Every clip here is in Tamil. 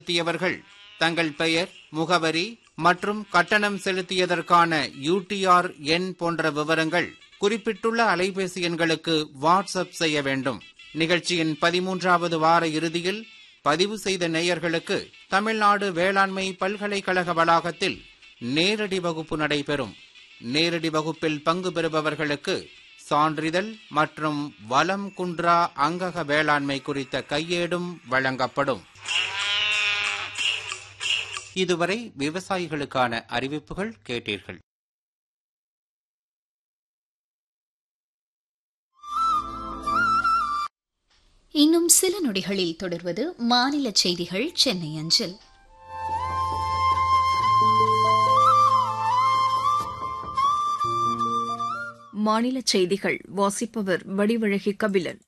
செலுத்தியவர்கள் தங்கள் பெயர் முகவரி மற்றும் கட்டணம் செலுத்தியதற்கான யூடிஆர் எண் போன்ற விவரங்கள் குறிப்பிட்டுள்ள அலைபேசி எண்களுக்கு வாட்ஸ்அப் செய்ய வேண்டும் நிகழ்ச்சியின் பதிமூன்றாவது வார இறுதியில் பதிவு செய்த நேயர்களுக்கு தமிழ்நாடு வேளாண்மை பல்கலைக்கழக வளாகத்தில் நேரடி வகுப்பு நடைபெறும் நேரடி வகுப்பில் பங்கு பெறுபவர்களுக்கு சான்றிதழ் மற்றும் வலம் குன்றா அங்கக வேளாண்மை குறித்த கையேடும் வழங்கப்படும் இதுவரை விவசாயிகளுக்கான அறிவிப்புகள் கேட்டீர்கள் இன்னும் சில நொடிகளில் தொடர்வது மாநில செய்திகள் சென்னை அஞ்சல் மாநில செய்திகள் வாசிப்பவர் வடிவழகி கபிலன்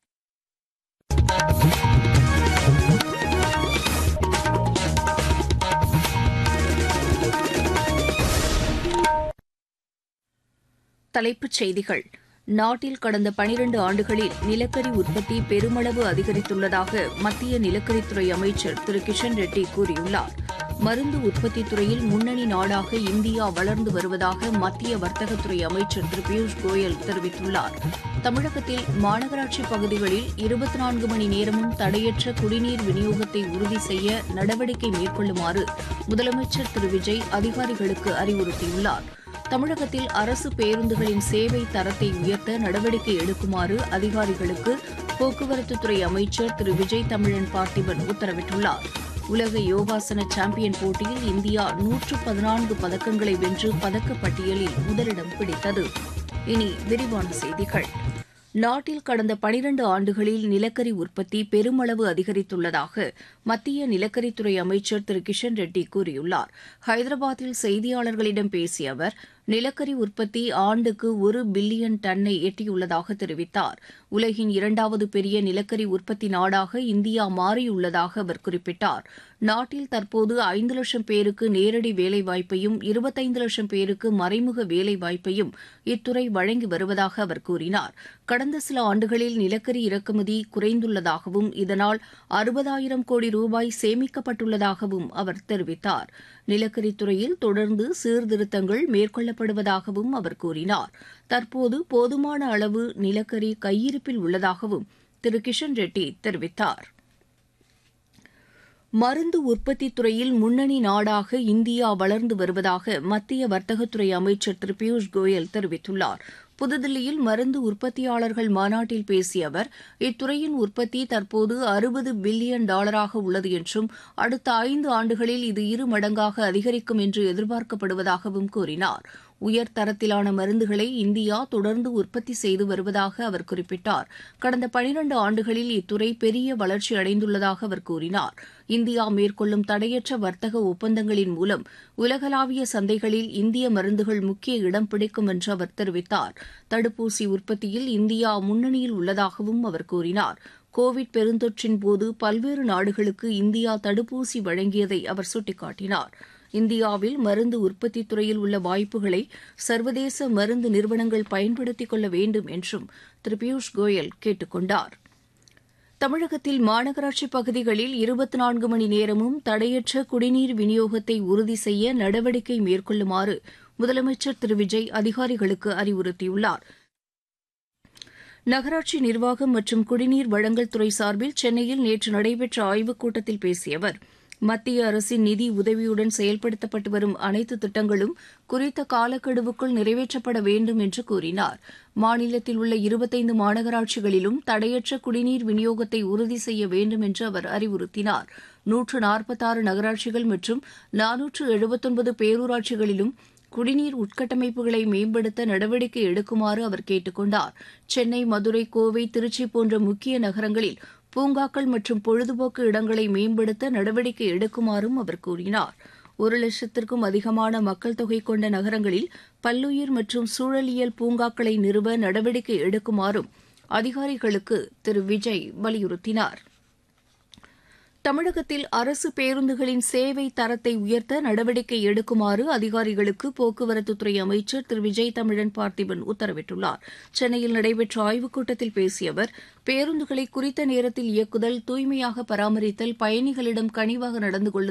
தலைப்புச் செய்திகள் நாட்டில் கடந்த பனிரண்டு ஆண்டுகளில் நிலக்கரி உற்பத்தி பெருமளவு அதிகரித்துள்ளதாக மத்திய நிலக்கரித்துறை அமைச்சர் திரு கிஷன் ரெட்டி கூறியுள்ளார் மருந்து உற்பத்தித் துறையில் முன்னணி நாடாக இந்தியா வளர்ந்து வருவதாக மத்திய வர்த்தகத்துறை அமைச்சர் திரு பியூஷ் கோயல் தெரிவித்துள்ளார் தமிழகத்தில் மாநகராட்சி பகுதிகளில் இருபத்தி நான்கு மணி நேரமும் தடையற்ற குடிநீர் விநியோகத்தை உறுதி செய்ய நடவடிக்கை மேற்கொள்ளுமாறு முதலமைச்சர் திரு விஜய் அதிகாரிகளுக்கு அறிவுறுத்தியுள்ளார் தமிழகத்தில் அரசு பேருந்துகளின் சேவை தரத்தை உயர்த்த நடவடிக்கை எடுக்குமாறு அதிகாரிகளுக்கு போக்குவரத்துத்துறை அமைச்சர் திரு விஜய் தமிழன் பார்த்திபன் உத்தரவிட்டுள்ளார் உலக யோகாசன சாம்பியன் போட்டியில் இந்தியா நூற்று பதினான்கு பதக்கங்களை வென்று பதக்கப்பட்டியலில் முதலிடம் பிடித்தது இனி விரிவான செய்திகள் நாட்டில் கடந்த பனிரண்டு ஆண்டுகளில் நிலக்கரி உற்பத்தி பெருமளவு அதிகரித்துள்ளதாக மத்திய நிலக்கரித்துறை அமைச்சர் திரு கிஷன் ரெட்டி கூறியுள்ளார் ஹைதராபாத்தில் செய்தியாளர்களிடம் பேசிய அவர் நிலக்கரி உற்பத்தி ஆண்டுக்கு ஒரு பில்லியன் டன்னை எட்டியுள்ளதாக தெரிவித்தார் உலகின் இரண்டாவது பெரிய நிலக்கரி உற்பத்தி நாடாக இந்தியா மாறியுள்ளதாக அவர் குறிப்பிட்டார் நாட்டில் தற்போது ஐந்து லட்சம் பேருக்கு நேரடி வேலைவாய்ப்பையும் இருபத்தைந்து லட்சம் பேருக்கு மறைமுக வேலைவாய்ப்பையும் இத்துறை வழங்கி வருவதாக அவர் கூறினார் கடந்த சில ஆண்டுகளில் நிலக்கரி இறக்குமதி குறைந்துள்ளதாகவும் இதனால் அறுபதாயிரம் கோடி ரூபாய் சேமிக்கப்பட்டுள்ளதாகவும் அவர் தெரிவித்தார் நிலக்கரித்துறையில் தொடர்ந்து சீர்திருத்தங்கள் மேற்கொள்ளப்படுவதாகவும் அவர் கூறினார் தற்போது போதுமான அளவு நிலக்கரி கையிருப்பில் உள்ளதாகவும் திரு கிஷன் ரெட்டி தெரிவித்தார் மருந்து உற்பத்தித் துறையில் முன்னணி நாடாக இந்தியா வளர்ந்து வருவதாக மத்திய வர்த்தகத்துறை அமைச்சர் திரு பியூஷ் கோயல் தெரிவித்துள்ளார் புதுதில்லியில் மருந்து உற்பத்தியாளர்கள் மாநாட்டில் பேசிய அவர் இத்துறையின் உற்பத்தி தற்போது அறுபது பில்லியன் டாலராக உள்ளது என்றும் அடுத்த ஐந்து ஆண்டுகளில் இது இரு மடங்காக அதிகரிக்கும் என்று எதிர்பார்க்கப்படுவதாகவும் கூறினார் உயர் தரத்திலான மருந்துகளை இந்தியா தொடர்ந்து உற்பத்தி செய்து வருவதாக அவர் குறிப்பிட்டார் கடந்த பனிரண்டு ஆண்டுகளில் இத்துறை பெரிய வளர்ச்சி அடைந்துள்ளதாக அவர் கூறினார் இந்தியா மேற்கொள்ளும் தடையற்ற வர்த்தக ஒப்பந்தங்களின் மூலம் உலகளாவிய சந்தைகளில் இந்திய மருந்துகள் முக்கிய இடம் பிடிக்கும் என்று அவர் தெரிவித்தார் தடுப்பூசி உற்பத்தியில் இந்தியா முன்னணியில் உள்ளதாகவும் அவர் கூறினார் கோவிட் பெருந்தொற்றின் போது பல்வேறு நாடுகளுக்கு இந்தியா தடுப்பூசி வழங்கியதை அவர் சுட்டிக்காட்டினார் இந்தியாவில் மருந்து உற்பத்தித் துறையில் உள்ள வாய்ப்புகளை சர்வதேச மருந்து நிறுவனங்கள் பயன்படுத்திக் கொள்ள வேண்டும் என்றும் திரு பியூஷ் கோயல் கேட்டுக் கொண்டார் தமிழகத்தில் மாநகராட்சி பகுதிகளில் இருபத்தி நான்கு மணி நேரமும் தடையற்ற குடிநீர் விநியோகத்தை உறுதி செய்ய நடவடிக்கை மேற்கொள்ளுமாறு முதலமைச்சர் திரு விஜய் அதிகாரிகளுக்கு அறிவுறுத்தியுள்ளார் நகராட்சி நிர்வாகம் மற்றும் குடிநீர் வழங்கல் துறை சார்பில் சென்னையில் நேற்று நடைபெற்ற ஆய்வுக் கூட்டத்தில் பேசிய அவர் மத்திய அரசின் நிதி உதவியுடன் செயல்படுத்தப்பட்டு வரும் அனைத்து திட்டங்களும் குறித்த காலக்கெடுவுக்குள் நிறைவேற்றப்பட வேண்டும் என்று கூறினார் மாநிலத்தில் உள்ள இருபத்தைந்து மாநகராட்சிகளிலும் தடையற்ற குடிநீர் விநியோகத்தை உறுதி செய்ய வேண்டும் என்று அவர் அறிவுறுத்தினார் நூற்று நாற்பத்தாறு நகராட்சிகள் மற்றும் நானூற்று எழுபத்தொன்பது பேரூராட்சிகளிலும் குடிநீர் உட்கட்டமைப்புகளை மேம்படுத்த நடவடிக்கை எடுக்குமாறு அவர் கேட்டுக் கொண்டார் சென்னை மதுரை கோவை திருச்சி போன்ற முக்கிய நகரங்களில் பூங்காக்கள் மற்றும் பொழுதுபோக்கு இடங்களை மேம்படுத்த நடவடிக்கை எடுக்குமாறும் அவர் கூறினார் ஒரு லட்சத்திற்கும் அதிகமான மக்கள் தொகை கொண்ட நகரங்களில் பல்லுயிர் மற்றும் சூழலியல் பூங்காக்களை நிறுவ நடவடிக்கை எடுக்குமாறும் அதிகாரிகளுக்கு திரு விஜய் வலியுறுத்தினார் தமிழகத்தில் அரசு பேருந்துகளின் சேவை தரத்தை உயர்த்த நடவடிக்கை எடுக்குமாறு அதிகாரிகளுக்கு போக்குவரத்துத்துறை அமைச்சர் திரு விஜய் தமிழன் பார்த்திபன் உத்தரவிட்டுள்ளார் சென்னையில் நடைபெற்ற ஆய்வுக் கூட்டத்தில் பேசிய அவர் பேருந்துகளை குறித்த நேரத்தில் இயக்குதல் தூய்மையாக பராமரித்தல் பயணிகளிடம் கனிவாக நடந்து கொள்ளுதல்